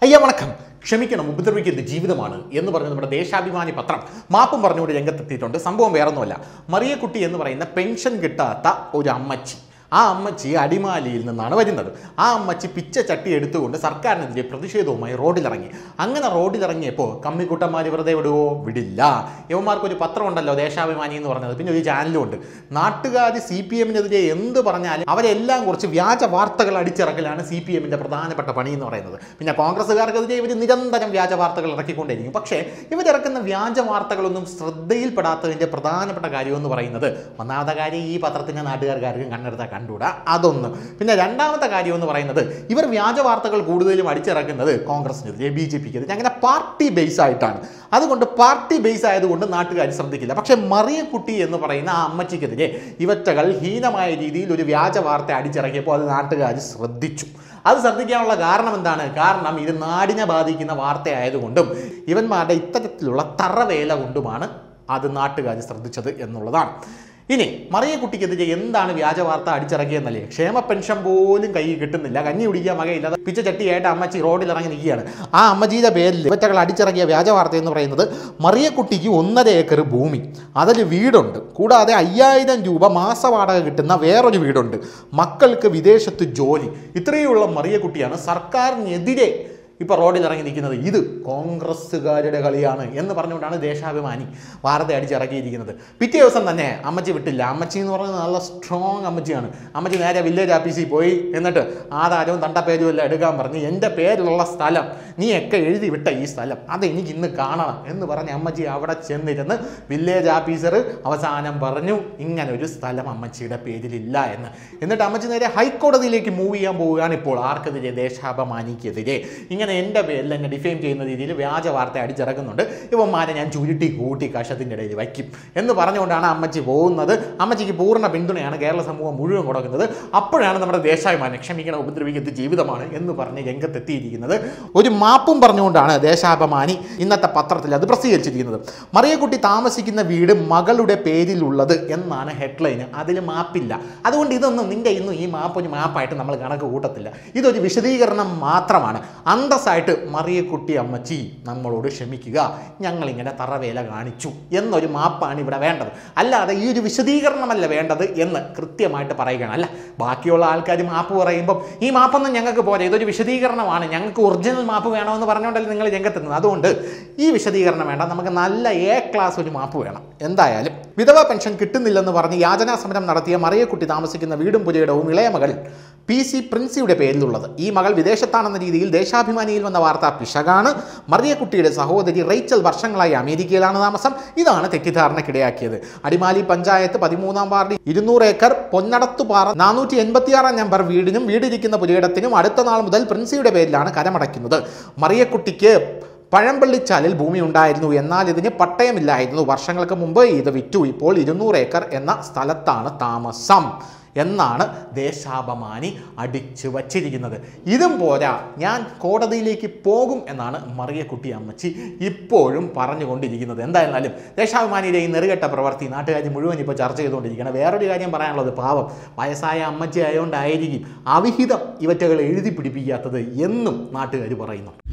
അയ്യ വണക്കം ക്ഷമിക്കണം ഉപദ്രവിക്കുന്നത് ജീവിതമാണ് എന്ന് പറഞ്ഞ് നമ്മുടെ ദേശാഭിമാനി പത്രം മാപ്പും പറഞ്ഞുകൊണ്ട് രംഗത്തെത്തിയിട്ടുണ്ട് സംഭവം വേറൊന്നുമല്ല മറിയക്കുട്ടി എന്ന് പറയുന്ന പെൻഷൻ കിട്ടാത്ത ഒരു അമ്മച്ചി ആ അമ്മച്ചി അടിമാലിയിൽ നിന്നാണ് വരുന്നത് ആ അമ്മച്ചി പിച്ച ചട്ടി എടുത്തുകൊണ്ട് സർക്കാരിനെതിരെ പ്രതിഷേധവുമായി റോഡിലിറങ്ങി അങ്ങനെ റോഡിലിറങ്ങിയപ്പോൾ കമ്മിക്കുട്ടന്മാർ വെറുതെ വിടുവോ വിടില്ല യവന്മാർക്കൊരു പത്രമുണ്ടല്ലോ ദേശാഭിമാനി എന്ന് പറഞ്ഞത് പിന്നെ ഒരു ചാനലും ഉണ്ട് നാട്ടുകാർ സി പി എമ്മിനെതിരെ എന്ത് പറഞ്ഞാലും അവരെല്ലാം കുറിച്ച് വ്യാജ വാർത്തകൾ അടിച്ചിറക്കലാണ് സി പി എമ്മിൻ്റെ പ്രധാനപ്പെട്ട പണി എന്ന് പറയുന്നത് പിന്നെ കോൺഗ്രസ്സുകാർക്കെതിരെ ഇവർ നിരന്തരം വ്യാജ വാർത്തകൾ ഇറക്കിക്കൊണ്ടിരിക്കും പക്ഷേ ഇവരിറക്കുന്ന വ്യാജ വാർത്തകളൊന്നും ശ്രദ്ധയിൽപ്പെടാത്തതിൻ്റെ പ്രധാനപ്പെട്ട കാര്യം എന്ന് പറയുന്നത് ഒന്നാമത്തെ കാര്യം ഈ പത്രത്തിൻ്റെ നാട്ടുകാർക്കാർക്കും കണ്ണെടുത്താൽ കണ്ടുകൂടാ അതൊന്ന് പിന്നെ രണ്ടാമത്തെ കാര്യം എന്ന് പറയുന്നത് ഇവർ വ്യാജ വാർത്തകൾ കൂടുതലും അടിച്ചിറക്കുന്നത് കോൺഗ്രസിനെതിരെ ബി ജെ പിക്കെതിരെ അങ്ങനെ പാർട്ടി ബേസ് ആയിട്ടാണ് അതുകൊണ്ട് പാർട്ടി ബേസ് ആയതുകൊണ്ട് നാട്ടുകാർ ശ്രദ്ധിക്കില്ല പക്ഷേ മറിയക്കുട്ടി എന്ന് പറയുന്ന ആ അമ്മച്ചിക്കെതിരെ ഇവറ്റകൾ ഹീനമായ രീതിയിൽ ഒരു വ്യാജ വാർത്ത അടിച്ചിറക്കിയപ്പോൾ അത് നാട്ടുകാർ ശ്രദ്ധിച്ചു അത് ശ്രദ്ധിക്കാനുള്ള കാരണം എന്താണ് കാരണം ഇത് നാടിനെ ബാധിക്കുന്ന വാർത്തയായതുകൊണ്ടും ഇവന്മാരുടെ ഇത്തരത്തിലുള്ള തറവേല കൊണ്ടുമാണ് അത് നാട്ടുകാർ ശ്രദ്ധിച്ചത് എന്നുള്ളതാണ് ഇനി മറിയക്കുട്ടിക്കെതിരെ എന്താണ് വ്യാജ വാർത്ത അടിച്ചിറക്കിയെന്നല്ലേ ക്ഷേമ പെൻഷൻ പോലും കയ്യിൽ കിട്ടുന്നില്ല കഞ്ഞി കുടിക്കാൻ വകയില്ലാതെ പിച്ച ചട്ടിയായിട്ട് അമ്മച്ചി റോഡിൽ ഇറങ്ങി നിൽക്കുകയാണ് ആ അമ്മജിയുടെ പേരിൽ ഇവറ്റകൾ അടിച്ചിറക്കിയ വ്യാജ വാർത്ത എന്ന് പറയുന്നത് മറിയക്കുട്ടിക്ക് ഒന്നര ഏക്കർ ഭൂമി അതിൽ വീടുണ്ട് കൂടാതെ അയ്യായിരം രൂപ മാസവാടക കിട്ടുന്ന വേറൊരു വീടുണ്ട് മക്കൾക്ക് വിദേശത്ത് ജോലി ഇത്രയുള്ള മറിയക്കുട്ടിയാണ് സർക്കാരിനെതിരെ ഇപ്പോൾ റോഡിൽ ഇറങ്ങി നിൽക്കുന്നത് ഇത് കോൺഗ്രസ്സുകാരുടെ കളിയാണ് എന്ന് പറഞ്ഞുകൊണ്ടാണ് ദേശാഭിമാനി വാർത്ത അടിച്ചിറക്കിയിരിക്കുന്നത് പിറ്റേ ദിവസം തന്നെ അമ്മച്ചി വിട്ടില്ല അമ്മച്ചി എന്ന് പറയുന്നത് നല്ല സ്ട്രോങ് അമ്മച്ചിയാണ് അമ്മച്ചി നേരെ വില്ലേജ് ഓഫീസിൽ പോയി എന്നിട്ട് ആധാരവും തണ്ടപ്പേരും എല്ലാം എടുക്കാൻ പറഞ്ഞ് എൻ്റെ പേരിലുള്ള സ്ഥലം നീയൊക്കെ എഴുതി വിട്ട ഈ സ്ഥലം അത് എനിക്ക് ഇന്ന് കാണണം എന്ന് പറഞ്ഞ് അമ്മച്ചി അവിടെ ചെന്നിരുന്ന് വില്ലേജ് ഓഫീസർ അവസാനം പറഞ്ഞു ഇങ്ങനെ ഒരു സ്ഥലം അമ്മച്ചിയുടെ പേരിലില്ല എന്ന് എന്നിട്ട് അമ്മച്ചി നേരെ ഹൈക്കോടതിയിലേക്ക് മൂവ് ചെയ്യാൻ പോവുകയാണ് ഇപ്പോൾ ആർക്കെതിരെ ദേശാഭിമാനിക്കെതിരെ ഇങ്ങനെ എൻ്റെ പേരിൽ എന്നെ ഡിഫെയിം ചെയ്യുന്ന രീതിയിൽ വ്യാജ വാർത്ത അടിച്ചിറക്കുന്നുണ്ട് ഇവന്മാരെ ഞാൻ ചുരുട്ടി കൂട്ടി കഷത്തിൻ്റെ ഇടയിൽ വയ്ക്കും എന്ന് പറഞ്ഞുകൊണ്ടാണ് അമ്മച്ചി പോകുന്നത് അമ്മച്ചിക്ക് പൂർണ്ണ പിന്തുണയാണ് കേരള സമൂഹം മുഴുവൻ കൊടുക്കുന്നത് അപ്പോഴാണ് നമ്മുടെ ദേശാഭിമാനം ക്ഷമിക്കണം ഉപദ്രവിക്കുന്നത് ജീവിതമാണ് എന്ന് പറഞ്ഞ് രംഗത്തെത്തിയിരിക്കുന്നത് ഒരു മാപ്പും പറഞ്ഞുകൊണ്ടാണ് ദേശാഭിമാനി ഇന്നത്തെ പത്രത്തിൽ അത് പ്രസിദ്ധീകരിച്ചിരിക്കുന്നത് മറിയക്കുട്ടി താമസിക്കുന്ന വീട് മകളുടെ പേരിലുള്ളത് എന്നാണ് ഹെഡ്ലൈന് അതിൽ മാപ്പില്ല അതുകൊണ്ട് ഇതൊന്നും നിന്റെ ഇന്നും ഈ മാപ്പ് ഒരു മാപ്പായിട്ട് നമ്മൾ കണക്ക് കൂട്ടത്തില്ല ഇതൊരു വിശദീകരണം മാത്രമാണ് അന്തസ്സായിട്ട് മറിയക്കുട്ടി അമ്മച്ചി നമ്മളോട് ക്ഷമിക്കുക ഞങ്ങളിങ്ങനെ തറവേല കാണിച്ചു എന്നൊരു മാപ്പാണ് ഇവിടെ വേണ്ടത് അല്ലാതെ ഈ ഒരു വിശദീകരണമല്ല വേണ്ടത് എന്ന് കൃത്യമായിട്ട് പറയുകയാണ് അല്ല ബാക്കിയുള്ള ആൾക്കാർ മാപ്പ് പറയുമ്പം ഈ മാപ്പൊന്നും ഞങ്ങൾക്ക് പോരെ ഇതൊരു വിശദീകരണമാണ് ഞങ്ങൾക്ക് ഒറിജിനൽ മാപ്പ് വേണമെന്ന് പറഞ്ഞുകൊണ്ടല്ലേ നിങ്ങൾ രംഗത്തെത്തുന്നത് അതുകൊണ്ട് ഈ വിശദീകരണം വേണ്ട നമുക്ക് നല്ല എ ക്ലാസ് ഒരു മാപ്പ് വേണം എന്തായാലും വിധവ പെൻഷൻ കിട്ടുന്നില്ലെന്ന് പറഞ്ഞ് യാചനാ സമരം നടത്തിയ മറിയക്കുട്ടി താമസിക്കുന്ന വീടും പുരയിടവും ഇളയ മകൾ പി സി പ്രിൻസിയുടെ പേരിലുള്ളത് ഈ മകൾ വിദേശത്താണെന്ന രീതിയിൽ ദേശാഭിമാനിയിൽ വന്ന വാർത്ത പിശകാണ് മറിയക്കുട്ടിയുടെ സഹോദരി റേച്ചൽ വർഷങ്ങളായി അമേരിക്കയിലാണ് താമസം ഇതാണ് തെറ്റിദ്ധാരണക്കിടയാക്കിയത് അടിമാലി പഞ്ചായത്ത് പതിമൂന്നാം വാർഡിൽ ഇരുന്നൂറ് ഏക്കർ പൊന്നടത്തുപാറ നാനൂറ്റി എൺപത്തിയാറാം നമ്പർ വീടിനും വീടിരിക്കുന്ന പുരയിടത്തിനും അടുത്ത നാൾ മുതൽ പ്രിൻസിയുടെ പേരിലാണ് കരമടയ്ക്കുന്നത് മറിയക്കുട്ടിക്ക് പഴമ്പള്ളിച്ചാലിൽ ഭൂമി ഉണ്ടായിരുന്നു എന്നാൽ ഇതിന് പട്ടയമില്ലായിരുന്നു വർഷങ്ങൾക്ക് മുമ്പ് ഇത് വിറ്റു ഇപ്പോൾ ഇരുന്നൂറ് ഏക്കർ എന്ന സ്ഥലത്താണ് താമസം എന്നാണ് ദേശാഭിമാനി അടിച്ചു വച്ചിരിക്കുന്നത് ഇതും പോരാ ഞാൻ കോടതിയിലേക്ക് പോകും എന്നാണ് മറിയക്കുട്ടി അമ്മച്ചി ഇപ്പോഴും പറഞ്ഞുകൊണ്ടിരിക്കുന്നത് എന്തായിരുന്നാലും ദേശാഭിമാനിയുടെ ഈ നെറുകെട്ട പ്രവൃത്തി നാട്ടുകാർ മുഴുവൻ ഇപ്പോൾ ചർച്ച ചെയ്തുകൊണ്ടിരിക്കുകയാണ് വേറൊരു കാര്യം പറയാനുള്ളത് പാവം വയസ്സായ അമ്മച്ചി ആയതുകൊണ്ടായിരിക്കും അവിഹിതം ഇവറ്റകൾ എഴുതി പിടിപ്പിക്കാത്തത് എന്നും നാട്ടുകാർ പറയുന്നു